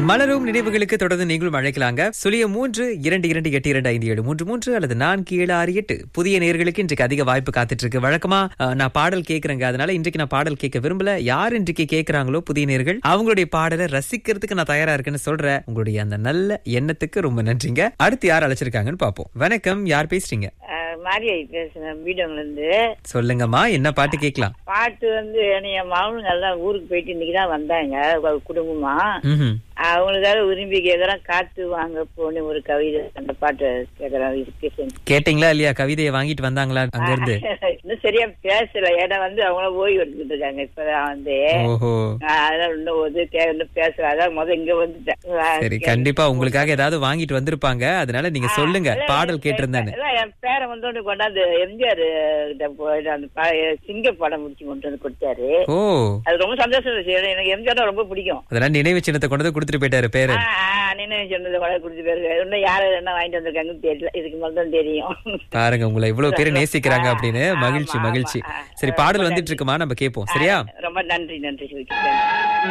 மலரும் நினைவுகளுக்கு தொடர்ந்து நீங்களும் அழைக்கலாங்க சுழிய மூன்று இரண்டு இரண்டு எட்டு இரண்டு ஐந்து ஏழு மூன்று மூன்று அல்லது நான்கு ஏழு ஆறு எட்டு புதிய நேர்களுக்கு இன்றைக்கு அதிக வாய்ப்பு காத்துட்டு இருக்கு வழக்கமா அஹ், நான் பாடல் கேட்கறேங்க அதனால இன்றைக்கு நான் பாடல் கேட்க விரும்பல யார் இன்றைக்கு கேட்கறாங்களோ புதிய நேர்கள் அவங்களுடைய பாடலை ரசிக்கிறதுக்கு நான் தயாரா இருக்கேன்னு சொல்றேன் உங்களுடைய அந்த நல்ல எண்ணத்துக்கு ரொம்ப நன்றிங்க அடுத்து யார் அழைச்சிருக்காங்கன்னு பாப்போம் வணக்கம் யார் பேசுறீங்க அஹ், மாரியை பேசுறேன் வீடுங்கள்ல இருந்து சொல்லுங்கம்மா என்ன பாட்டு கேட்கலாம் பாட்டு வந்து என் மகனுங்க எல்லாம் ஊருக்கு போயிட்டு இன்னைக்கு தான் வந்தாங்க அவங்க குடும்பமா ம்ஹும். அவங்களுக்காக விரும்பி கேக்குறேன் காத்து வாங்க போன ஒரு கவிதை அந்த பாட்டு கேக்குறேன் இருக்கு கேட்டீங்களா இல்லையா கவிதையை வாங்கிட்டு வந்தாங்களா அங்க இருந்து இன்னும் சரியா பேசல ஏன்னா வந்து அவங்கள ஓய்வு எடுத்துட்டு இருக்காங்க இப்பதான் வந்து ஓஹோ அஹ், அதான் இன்னும் வந்து கே- இன்னும் பேசல அதான் முத இங்க வந்துட்டேன் சரி கண்டிப்பா உங்களுக்காக ஏதாவது வாங்கிட்டு வந்திருப்பாங்க அதனால நீங்க சொல்லுங்க இல்ல, பாடல் இல்ல, கேட்டிருந்தானு இல்ல, என் பேரை வந்து ஒண்ணு கொண்டாந்து எம்ஜிஆர் கிட்ட போயிட்டு அந்த ப- சிங்க படம் முடிச்சு கொண்டு வந்து கொடுத்தாரு ஓ அது ரொம்ப சந்தோஷம் இருந்துச்சு ஏன்னா எனக்கு எம்ஜிஆர் ரொம்ப பிடிக்கும் அதெல்லாம் நினைவு சின்னத்தை கொண்டு வந்து கொடுத்துட்டு போயிட்டாரு பேரு ஆ, ஆ, நினைவு சொன்னது கூட குடிச்சு பேருக்கு இன்னும் யாரு என்ன வாங்கிட்டு வந்திருக்காங்கன்னு தெரியல இதுக்கு மேல தான் தெரியும் பாருங்க உங்களை இவ்வளவு பேர் நேசிக்கிறாங்க அப்படின்னு ஆமா, மகிழ்ச்சி ஆமா. மகிழ்ச்சி ஆ, சரி ரொம்ப பாடல் நன்றி. வந்துட்டு இருக்குமா நம்ம கேட்போம் சரியா ரொம்ப நன்றி நன்றி சொல்லிக்கிறேன்